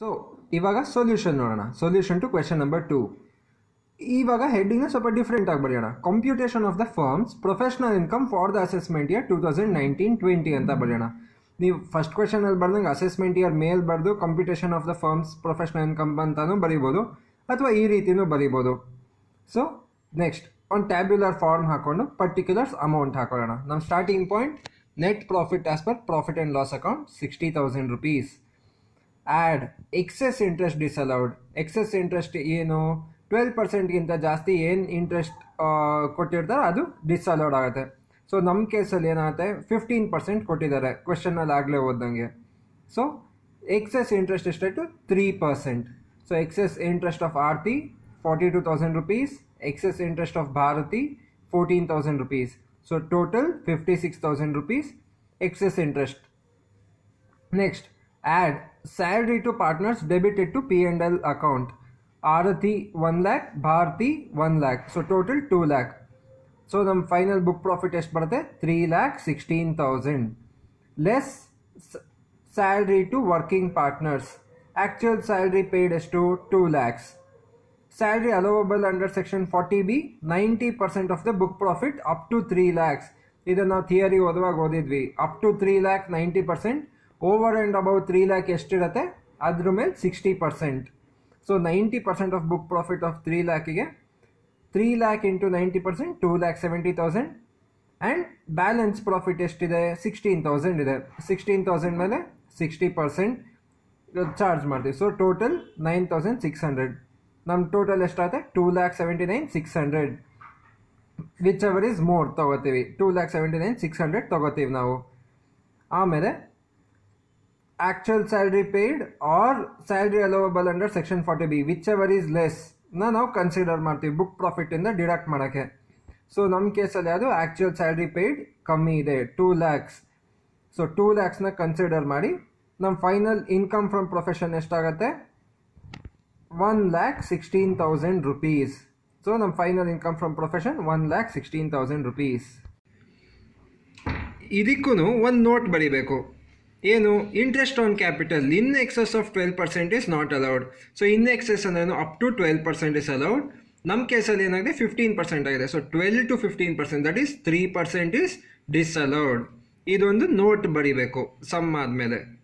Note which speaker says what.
Speaker 1: so ಇವಾಗ solution ನೋಡೋಣ solution to question number two ಇವಾಗ ಹೆಡ್ಡಿಂಗ್ನ ಸ್ವಲ್ಪ ಡಿಫ್ರೆಂಟ್ ಆಗಿ ಬರೆಯೋಣ computation of the firm's professional income for the assessment year two thousand nineteen twenty ಅಂತ ಬರೆಯೋಣ ನೀವು ಫಸ್ಟ್ ಕ್ವೆಶನಲ್ಲಿ ಬರ್ದಂಗೆ ಅಸೆಸ್ಮೆಂಟ್ ಇಯರ್ ಮೇಲ್ ಬರೆದು computation of the firm's professional income ಅಂತಾನು ಬರಿಬೋದು ಅಥವಾ ಈ ರೀತಿನೂ ಬರಿಬೋದು ಸೊ ನೆಕ್ಸ್ಟ್ ಒಂದು ಟ್ಯಾಬ್ಯುಲರ್ ಫಾರ್ಮ್ ಹಾಕೊಂಡು ಪರ್ಟಿಕ್ಯುಲರ್ಸ್ ಅಮೌಂಟ್ ಹಾಕೊಳ್ಳೋಣ ನಮ್ಮ starting point net profit as per profit and loss account sixty thousand rupees add excess interest disallowed excess interest ಏನು ಟ್ವೆಲ್ ಪರ್ಸೆಂಟ್ಗಿಂತ ಜಾಸ್ತಿ ಏನು ಇಂಟ್ರೆಸ್ಟ್ ಕೊಟ್ಟಿರ್ತಾರೆ ಅದು ಡಿಸಲೌಡ್ ಆಗುತ್ತೆ ಸೊ ನಮ್ಮ ಕೇಸಲ್ಲಿ ಏನಾಗುತ್ತೆ ಫಿಫ್ಟೀನ್ ಪರ್ಸೆಂಟ್ ಕೊಟ್ಟಿದ್ದಾರೆ ಕ್ವೆಶನಲ್ಲಿ ಆಗಲೇ ಓದಂಗೆ ಸೊ ಎಕ್ಸೆಸ್ ಇಂಟ್ರೆಸ್ಟ್ ಎಷ್ಟಾಯಿತು three percent so excess interest of Aarti forty two thousand rupees excess interest of Bharati fourteen thousand rupees so total fifty six thousand rupees excess interest next add salary to partners debited to P and L account Aarti one lakh Bharati one lakh so total two lakh so ನಮ್ಮ final book profit ಎಷ್ಟು ಬರುತ್ತೆ three lakh sixteen thousand less salary to working partners actual salary paid ಎಷ್ಟು two lakhs salary allowable under section forty B ninety percent of the book profit up to three lakhs ಇದನ್ನು ನಾವು theory ಓದುವಾಗ ಓದಿದ್ವಿ up to three lakh ninety percent over and above three lakh ಎಷ್ಟಿರುತ್ತೆ ಅದ್ರ ಮೇಲೆ sixty percent so ninety percent of book profit of three ಲ್ಯಾಕಿಗೆ three lakh into ninety percent two lakh seventy thousand and balance profit ಎಷ್ಟಿದೆ sixteen thousand ಇದೆ sixteen thousand ಮೇಲೆ sixty percent charge ಮಾಡ್ತೀವಿ so total nine thousand six hundred ನಮ್ಮ total ಎಷ್ಟಾಗುತ್ತೆ two lakh seventy nine six hundred whichever is more ತೊಗೋತೀವಿ two lakh seventy nine six hundred ತೊಗೋತೀವಿ ನಾವು ಆಮೇಲೆ actual salary paid or salary allowable under section forty B whichever is less ನ ನಾವು consider ಮಾಡ್ತೀವಿ book ಪ್ರಾಫಿಟಿಂದ deduct ಮಾಡೋಕ್ಕೆ so ನಮ್ಮ ಕೇಸಲ್ಲಿ ಅದು ಆ್ಯಕ್ಚುಯಲ್ ಸ್ಯಾಲ್ರಿ ಪೇಯ್ಡ್ ಕಮ್ಮಿ ಇದೆ ಟೂ ಲ್ಯಾಕ್ಸ್ ಸೊ ಟೂ ಲ್ಯಾಕ್ಸ್ನ ಕನ್ಸಿಡರ್ ಮಾಡಿ ನಮ್ಮ ಫೈನಲ್ ಇನ್ಕಮ್ ಫ್ರಮ್ ಪ್ರೊಫೆಷನ್ ಎಷ್ಟಾಗತ್ತೆ one lakh sixteen thousand rupees so ನಮ್ಮ final income from profession one lakh sixteen thousand rupees ಇದಕ್ಕೂ ಒಂದು ನೋಟ್ ಬರೀಬೇಕು ಏನು interest on capital in excess of twelve percent is not allowed so in excess ಅಂದ್ರೇನು up to twelve percent is allowed ನಮ್ಮ ಕೇಸಲ್ಲಿ ಏನಾಗಿದೆ fifteen percent ಆಗಿದೆ so twelve to fifteen percent that is three percent is disallowed ಇದೊಂದು note ಬರೀಬೇಕು some ಆದಮೇಲೆ